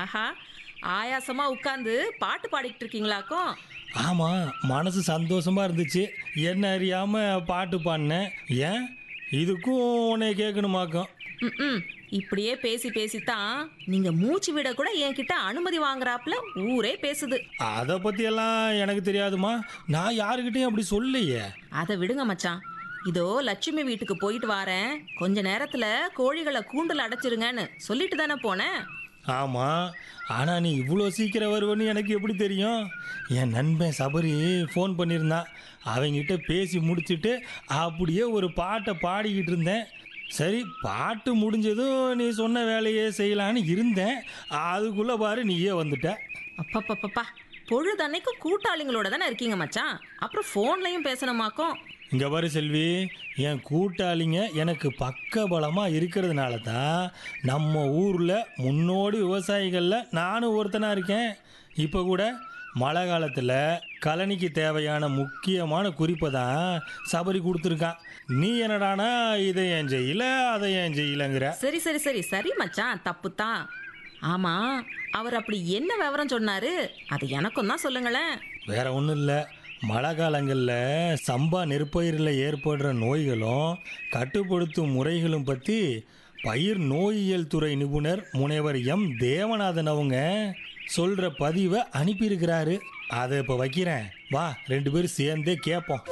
ஆஹா ஆயாசமா உட்காந்து பாட்டு பாடிக்கிட்டு இருக்கீங்களாக்கும் ஆமாம் மனசு சந்தோஷமா இருந்துச்சு என்ன அறியாமல் பாட்டு பாடினேன் ஏன் இதுக்கும் உன்னை கேட்கணுமாக்கும் ம் இப்படியே பேசி பேசித்தான் நீங்க மூச்சு விட கூட என்கிட்ட அனுமதி வாங்குறாப்புல ஊரே பேசுது அதை பற்றியெல்லாம் எனக்கு தெரியாதுமா நான் யாருக்கிட்டையும் அப்படி சொல்லலையே அதை விடுங்க மச்சான் இதோ லட்சுமி வீட்டுக்கு போயிட்டு வாரேன் கொஞ்ச நேரத்துல கோழிகளை கூண்டுல அடைச்சிருங்கன்னு சொல்லிட்டு தானே போனேன் ஆமாம் ஆனால் நீ இவ்வளோ சீக்கிரம் வருவேன்னு எனக்கு எப்படி தெரியும் என் நண்பன் சபரி ஃபோன் பண்ணியிருந்தான் அவங்கிட்ட பேசி முடிச்சுட்டு அப்படியே ஒரு பாட்டை பாடிக்கிட்டு இருந்தேன் சரி பாட்டு முடிஞ்சதும் நீ சொன்ன வேலையே செய்யலான்னு இருந்தேன் அதுக்குள்ளே பாரு நீயே வந்துட்ட அப்பப்பப்பப்பா பொழுதன்னைக்கு கூட்டாளிங்களோட தானே இருக்கீங்க மச்சான் அப்புறம் ஃபோன்லையும் பேசணுமாக்கும் இங்கே பாரு செல்வி என் கூட்டாளிங்க எனக்கு பக்கபலமாக இருக்கிறதுனால தான் நம்ம ஊரில் முன்னோடி விவசாயிகளில் நானும் ஒருத்தனாக இருக்கேன் இப்போ கூட மழை காலத்தில் கழனிக்கு தேவையான முக்கியமான குறிப்பை தான் சபரி கொடுத்துருக்கான் நீ என்னடானா இதை ஏன் செய்யல அதை ஏன் செய்யலங்கிற சரி சரி சரி சரி மச்சான் தப்பு தான் ஆமா அவர் அப்படி என்ன விவரம் சொன்னாரு அது எனக்கும் தான் சொல்லுங்களேன் வேற ஒன்றும் இல்லை மழை காலங்களில் சம்பா நெற்பயிரில் ஏற்படுற நோய்களும் கட்டுப்படுத்தும் முறைகளும் பற்றி பயிர் நோயியல் துறை நிபுணர் முனைவர் எம் தேவநாதன் அவங்க சொல்கிற பதிவை அனுப்பியிருக்கிறாரு அதை இப்போ வைக்கிறேன் வா ரெண்டு பேரும் சேர்ந்தே கேட்போம்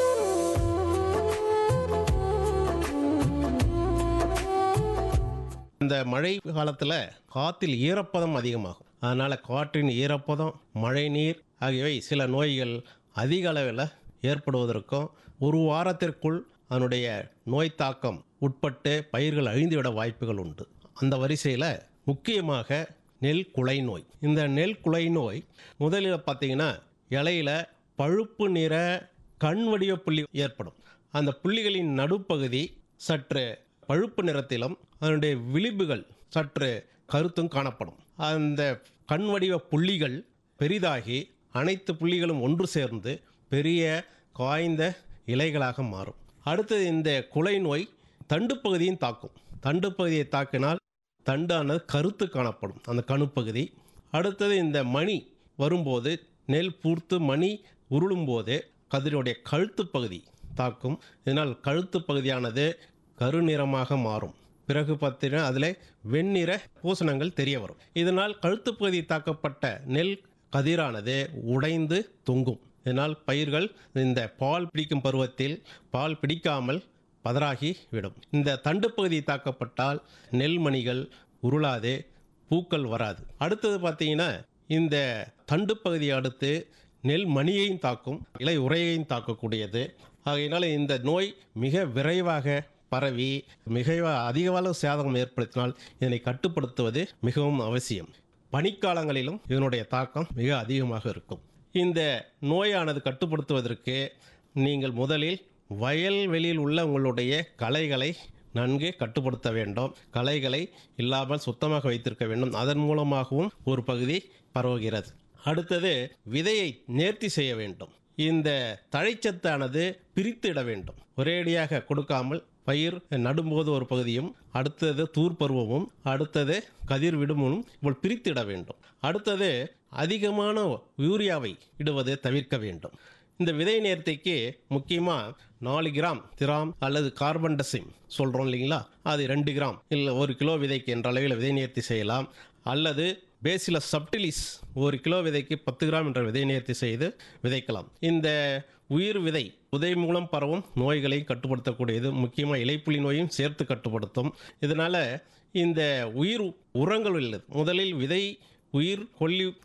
இந்த மழை காலத்தில் காத்தில் ஈரப்பதம் அதிகமாகும் அதனால் காற்றின் ஈரப்பதம் மழைநீர் ஆகியவை சில நோய்கள் அதிக அளவில் ஏற்படுவதற்கும் ஒரு வாரத்திற்குள் அதனுடைய நோய் தாக்கம் உட்பட்டு பயிர்கள் அழிந்துவிட வாய்ப்புகள் உண்டு அந்த வரிசையில் முக்கியமாக நெல் குலை நோய் இந்த நெல் குலை நோய் முதலில் பார்த்தீங்கன்னா இலையில பழுப்பு நிற கண் வடிவ புள்ளி ஏற்படும் அந்த புள்ளிகளின் நடுப்பகுதி சற்று பழுப்பு நிறத்திலும் அதனுடைய விளிம்புகள் சற்று கருத்தும் காணப்படும் அந்த கண் வடிவ புள்ளிகள் பெரிதாகி அனைத்து புள்ளிகளும் ஒன்று சேர்ந்து பெரிய காய்ந்த இலைகளாக மாறும் அடுத்தது இந்த குலை நோய் தண்டு பகுதியும் தாக்கும் தண்டு பகுதியை தாக்கினால் தண்டானது கருத்து காணப்படும் அந்த கணுப்பகுதி அடுத்தது இந்த மணி வரும்போது நெல் பூர்த்து மணி உருளும்போது கதிரினுடைய கழுத்து பகுதி தாக்கும் இதனால் கழுத்து பகுதியானது கருநிறமாக மாறும் பிறகு பார்த்தீங்கன்னா அதில் வெண்ணிற பூசணங்கள் தெரிய வரும் இதனால் கழுத்து பகுதி தாக்கப்பட்ட நெல் கதிரானது உடைந்து தொங்கும் இதனால் பயிர்கள் இந்த பால் பிடிக்கும் பருவத்தில் பால் பிடிக்காமல் பதறாகி விடும் இந்த தண்டு பகுதி தாக்கப்பட்டால் நெல் மணிகள் உருளாது பூக்கள் வராது அடுத்தது பார்த்தீங்கன்னா இந்த தண்டு பகுதியை அடுத்து நெல் மணியையும் தாக்கும் இலை உரையையும் தாக்கக்கூடியது ஆகையினால இந்த நோய் மிக விரைவாக பரவி மிக அதிக அளவு சேதம் ஏற்படுத்தினால் இதனை கட்டுப்படுத்துவது மிகவும் அவசியம் பனிக்காலங்களிலும் இதனுடைய தாக்கம் மிக அதிகமாக இருக்கும் இந்த நோயானது கட்டுப்படுத்துவதற்கு நீங்கள் முதலில் வயல்வெளியில் உள்ள உங்களுடைய களைகளை நன்கு கட்டுப்படுத்த வேண்டும் களைகளை இல்லாமல் சுத்தமாக வைத்திருக்க வேண்டும் அதன் மூலமாகவும் ஒரு பகுதி பரவுகிறது அடுத்தது விதையை நேர்த்தி செய்ய வேண்டும் இந்த தழைச்சத்தானது பிரித்திட வேண்டும் ஒரேடியாக கொடுக்காமல் பயிர் நடும்போது ஒரு பகுதியும் அடுத்தது தூர் பருவமும் அடுத்தது கதிர் விடுமும் இப்போது பிரித்திட வேண்டும் அடுத்தது அதிகமான யூரியாவை இடுவதை தவிர்க்க வேண்டும் இந்த விதை நேர்த்திக்கு முக்கியமாக நாலு கிராம் திராம் அல்லது கார்பன் டசிம் சொல்கிறோம் இல்லைங்களா அது ரெண்டு கிராம் இல்லை ஒரு கிலோ விதைக்கு என்ற அளவில் விதை நேர்த்தி செய்யலாம் அல்லது பேசிலஸ் சப்டிலிஸ் ஒரு கிலோ விதைக்கு பத்து கிராம் என்ற விதை நேர்த்தி செய்து விதைக்கலாம் இந்த உயிர் விதை விதை மூலம் பரவும் நோய்களை கட்டுப்படுத்தக்கூடியது முக்கியமாக இலைப்புலி நோயும் சேர்த்து கட்டுப்படுத்தும் இதனால் இந்த உயிர் உரங்கள் உள்ளது முதலில் விதை உயிர் கொல்லி